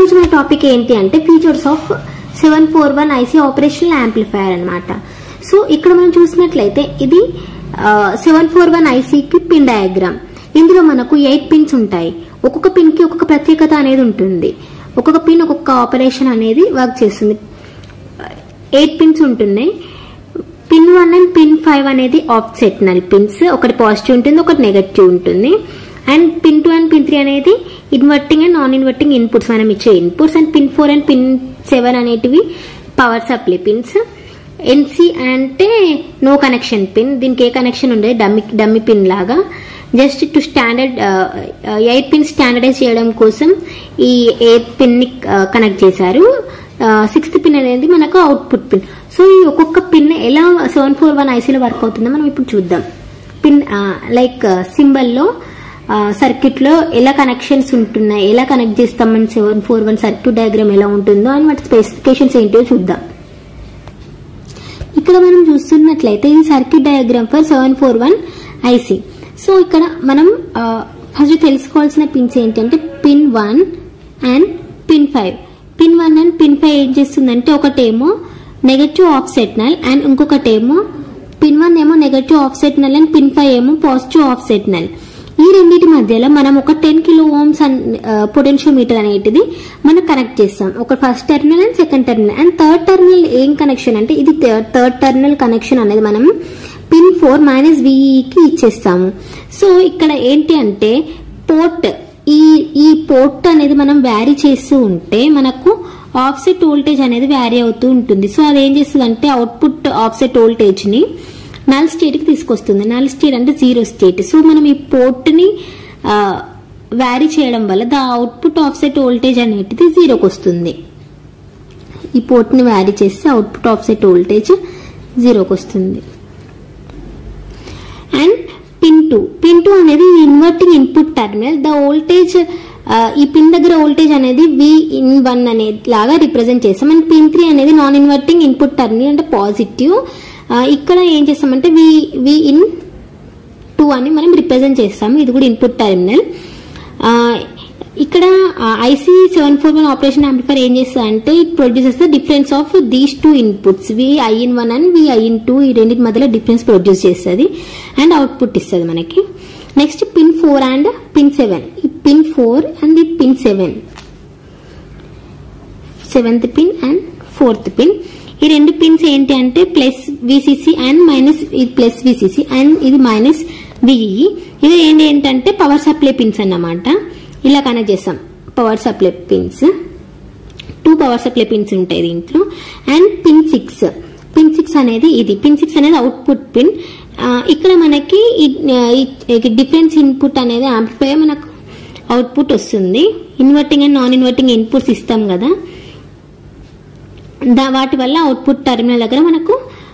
రోజు మన టాపిక్ ఏంటి అంటే features of seven four one IC operational amplifier అనమాట సో ఇక్కడ మనం చూసినట్లయితే ఇది సెవెన్ ఫోర్ వన్ ఐసీకి పిన్ డయాగ్రామ్ ఇందులో మనకు ఎయిట్ పిన్స్ ఉంటాయి ఒక్కొక్క పిన్ కి ఒక్కొక్క ప్రత్యేకత అనేది ఉంటుంది ఒక్కొక్క పిన్ ఒక్కొక్క ఆపరేషన్ అనేది వర్క్ చేస్తుంది ఎయిట్ పిన్స్ ఉంటున్నాయి pin one and pin five అనేది ఆఫ్సెట్ నల్ పిన్స్ ఒకటి పాజిటివ్ ఉంటుంది ఒకటి నెగటివ్ ఉంటుంది and pin two and pin three అనేది inverting and non inverting inputs మనం ఇచ్చే inputs and pin four and pin seven అనేటివి పవర్ సప్లై పిన్స్ ఎన్సి అంటే నో కనెక్షన్ పిన్ దీనికి ఏ కనెక్షన్ ఉండదు డమ్మి డమ్మి పిన్ లాగా just to standard eight pin standardise చేయడం కోసం ఈ ఎయిట్ పిన్ ని కనెక్ట్ చేశారు సిక్స్త్ పిన్ అనేది మనకు అవుట్పుట్ పిన్ సో ఈ ఒక్కొక్క పిన్ ఎలా సెవెన్ ఫోర్ వన్ ఐసీలో వర్క్ అవుతుందో మనం ఇప్పుడు చూద్దాం పిన్ లైక్ సింబల్లో సర్క్యూట్ లో ఎలా కనెక్షన్స్ ఉంటున్నాయి ఎలా కనెక్ట్ చేస్తామని seven four one circuit diagram ఎలా ఉంటుందో అని వాటి స్పెసిఫికేషన్స్ ఏంటో చూద్దాం ఇక్కడ మనం చూస్తున్నట్లయితే ఇది circuit diagram for seven four one IC so ఇక్కడ మనం ఫస్ట్ తెలుసుకోవాల్సిన పిన్స్ ఏంటంటే pin one and pin five pin one and pin five ఏం చేస్తుందంటే ఒకటేమో నెగటివ్ ఆఫ్సెట్ నల్ అండ్ ఇంకొకటేమో పిన్ వన్ ఏమో negative offset null and pin five ఏమో పాజిటివ్ ఆఫ్సెట్ నల్ ఈ రెండింటి మధ్యలో మనం ఒక టెన్ కిలో ఓమ్స్ పొటెన్షియోమీటర్ అనేటిది మనం కనెక్ట్ చేస్తాం ఒక first terminal and second terminal and third terminal ఏం కనెక్షన్ అంటే ఇది థర్డ్ టెర్మినల్ కనెక్షన్ అనేది మనం పిన్ ఫోర్ మైనస్ విఈకి ఇచ్చేస్తాము సో ఇక్కడ ఏంటి అంటే పోర్ట్ ఈ ఈ పోర్ట్ అనేది మనం వ్యారీ చేస్తూ ఉంటే మనకు ఆఫ్సెట్ వోల్టేజ్ అనేది వ్యారీ అవుతూ ఉంటుంది సో అది ఏం చేస్తుంది అంటే అవుట్పుట్ ఆఫ్సెట్ వోల్టేజ్ ని నల్ స్టేట్ కి తీసుకొస్తుంది నల్ స్టేట్ అంటే జీరో స్టేట్ సో మనం ఈ పోర్ట్ ని వ్యారీ చేయడం వల్ల ద అవుట్పుట్ ఆఫ్సెట్ వోల్టేజ్ అనేది జీరోకి వస్తుంది ఈ పోర్ట్ ని వ్యారీ చేస్తే అవుట్పుట్ ఆఫ్సెట్ వోల్టేజ్ జీరోకి వస్తుంది and pin two pin two అనేది inverting input terminal the voltage ఈ పిన్ దగ్గర వోల్టేజ్ అనేది వి ఇన్ వన్ అనేది లాగా రిప్రజెంట్ చేస్తాం అండ్ పిన్ త్రీ అనేది నాన్ ఇన్వర్టింగ్ ఇన్పుట్ టర్మినల్ అంటే పాజిటివ్ ఇక్కడ ఏం చేస్తామంటే వి వి ఇన్ టూ అని మనం రిప్రజెంట్ చేస్తాము ఇది కూడా ఇన్పుట్ టర్మినల్ ఇక్కడ IC seven four one operation amplifier ఏం చేస్తుంది అంటే it produces the difference of these two inputs V IN one and V IN two ఈ రెండింటి మధ్యలో డిఫరెన్స్ ప్రొడ్యూస్ చేస్తుంది అండ్ అవుట్పుట్ ఇస్తుంది మనకి next pin four and pin seven ఈ పిన్ ఫోర్ అండ్ ఈ pin seven seventh pin and fourth pin ఈ రెండు పిన్స్ ఏంటి అంటే ప్లస్ విసిసి అండ్ మైనస్ ఇది ప్లస్ విసిసి అండ్ ఇది మైనస్ విఈ ఇది ఏంటి ఏంటంటే పవర్ సప్లై పిన్స్ అన్నమాట ఇలా కనెక్ట్ చేస్తాం power supply pins two power supply pins ఉంటాయి దీంట్లో and pin six pin six అనేది ఇది పిన్ సిక్స్ అనేది అవుట్పుట్ పిన్ ఇక్కడ మనకి డిఫరెన్స్ ఇన్పుట్ అనేది యాంప్లిఫైయర్ మనకు అవుట్పుట్ వస్తుంది inverting and non inverting inputs ఇస్తాం కదా వాటి వల్ల అవుట్పుట్ టెర్మినల్ దగ్గర మనకు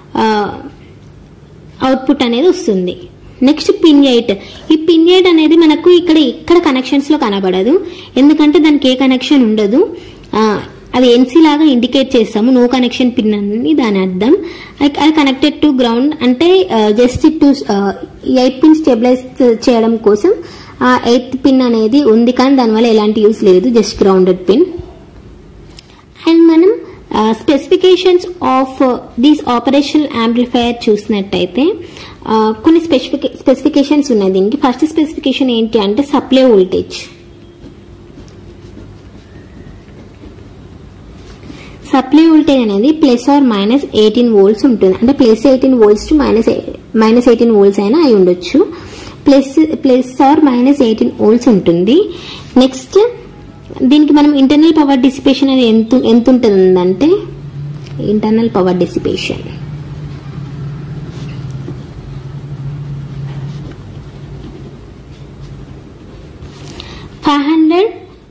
అవుట్పుట్ అనేది వస్తుంది నెక్స్ట్ పిన్ ఎయిట్ ఈ పిన్ ఎయిట్ అనేది మనకు ఇక్కడ ఇక్కడ కనెక్షన్స్ లో కనబడదు ఎందుకంటే దానికి ఏ కనెక్షన్ ఉండదు అది ఎన్సీ లాగా ఇండికేట్ చేస్తాము నో కనెక్షన్ పిన్ అని దాని అర్థం అది కనెక్టెడ్ టు గ్రౌండ్ అంటే just to eight pin stabilise చేయడం కోసం ఆ ఎయిత్ పిన్ అనేది ఉంది కానీ దానివల్ల ఎలాంటి యూస్ లేదు జస్ట్ గ్రౌండెడ్ పిన్ అండ్ మనం specifications of these operational amplifier చూసినట్టయితే కొన్ని స్పెసిఫికే స్పెసిఫికేషన్స్ ఉన్నాయి దీనికి ఫస్ట్ స్పెసిఫికేషన్ ఏంటి అంటే సప్లై వోల్టేజ్ సప్లై వోల్టేజ్ అనేది plus or minus eighteen volts ఉంటుంది అంటే plus eighteen volts to minus minus eighteen volts అయినా అయి ఉండొచ్చు plus plus or minus eighteen volts ఉంటుంది నెక్స్ట్ దీనికి మనం ఇంటర్నల్ పవర్ డిసిపేషన్ అనేది ఎంత ఎంత ఉంటుందంటే internal power dissipation five hundred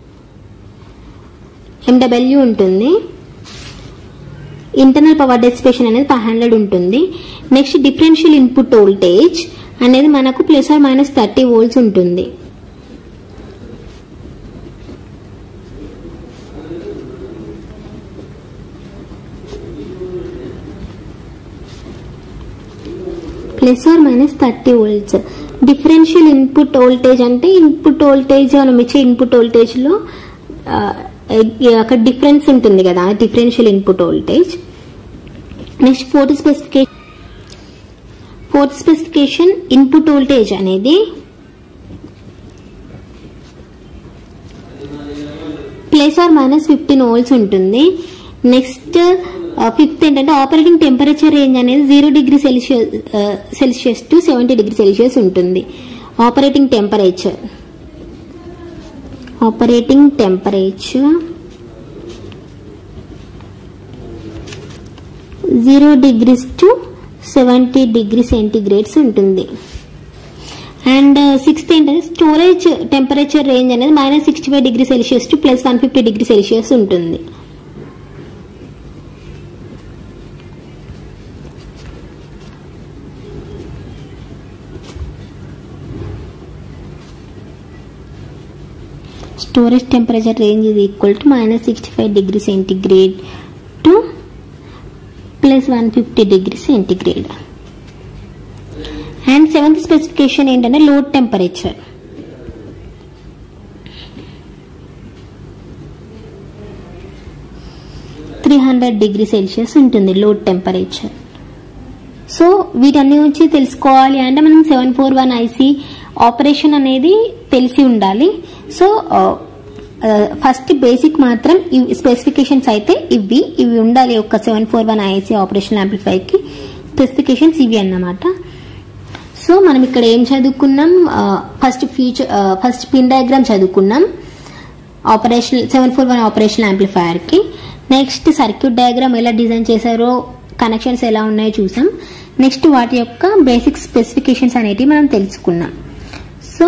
MW ఉంటుంది ఇంటర్నల్ పవర్ డెసిపేషన్ అనేది ఫైవ్ హండ్రెడ్ ఉంటుంది నెక్స్ట్ డిఫరెన్షియల్ ఇన్పుట్ వోల్టేజ్ అనేది మనకు plus or minus thirty volts ఉంటుంది plus or minus thirty volts differential input voltage అంటే ఇన్పుట్ వోల్టేజ్ మనం ఇచ్చే ఇన్పుట్ వోల్టేజ్ లో అక్కడ డిఫరెన్స్ ఉంటుంది కదా differential input voltage next fourth specification fourth specification input voltage అనేది plus or minus fifteen volts ఉంటుంది నెక్స్ట్ ఫిఫ్త్ ఏంటంటే ఆపరేటింగ్ టెంపరేచర్ రేంజ్ అనేది zero degree celsius celsius to seventy degree celsius ఉంటుంది operating temperature operating temperature zero degrees to seventy degree centigrades ఉంటుంది and sixth ఏంటంటే storage temperature range అనేది minus sixty five degree celsius to plus one fifty degree celsius ఉంటుంది storage temperature range is equal to minus 65 degree centigrade to plus 150 degree centigrade and seventh specification ఏంటంటే load temperature three hundred degree celsius ఉంటుంది load temperature so వీటన్ని నుంచి తెలుసుకోవాలి అంటే మనం seven four one IC operation అనేది తెలిసి ఉండాలి సో ఫస్ట్ బేసిక్ మాత్రం ఇవి స్పెసిఫికేషన్స్ అయితే ఇవి ఇవి ఉండాలి ఒక seven four one IC operation కి స్పెసిఫికేషన్స్ ఇవి అన్నమాట సో మనం ఇక్కడ ఏం చదువుకున్నాం first future first pin diagram చదువుకున్నాం operation seven four one operation యాంప్లిఫైయర్కి నెక్స్ట్ సర్క్యూట్ డయాగ్రామ్ ఎలా డిజైన్ చేశారో కనెక్షన్స్ ఎలా ఉన్నాయో చూసాం నెక్స్ట్ వాటి యొక్క బేసిక్ స్పెసిఫికేషన్స్ అనేటివి మనం తెలుసుకున్నాం so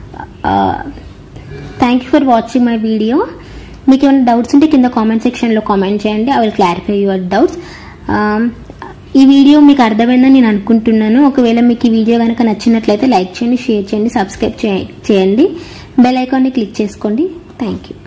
thank you for watching my video మీకు ఏమైనా డౌట్స్ ఉంటే కింద కామెంట్ సెక్షన్లో కామెంట్ చేయండి I will clarify your doubts ఈ వీడియో మీకు అర్థమైందని నేను అనుకుంటున్నాను ఒకవేళ మీకు ఈ వీడియో కనుక నచ్చినట్లయితే లైక్ చేయండి షేర్ చేయండి సబ్స్క్రైబ్ చేయండి బెల్ ఐకాన్ని క్లిక్ చేసుకోండి థ్యాంక్ యూ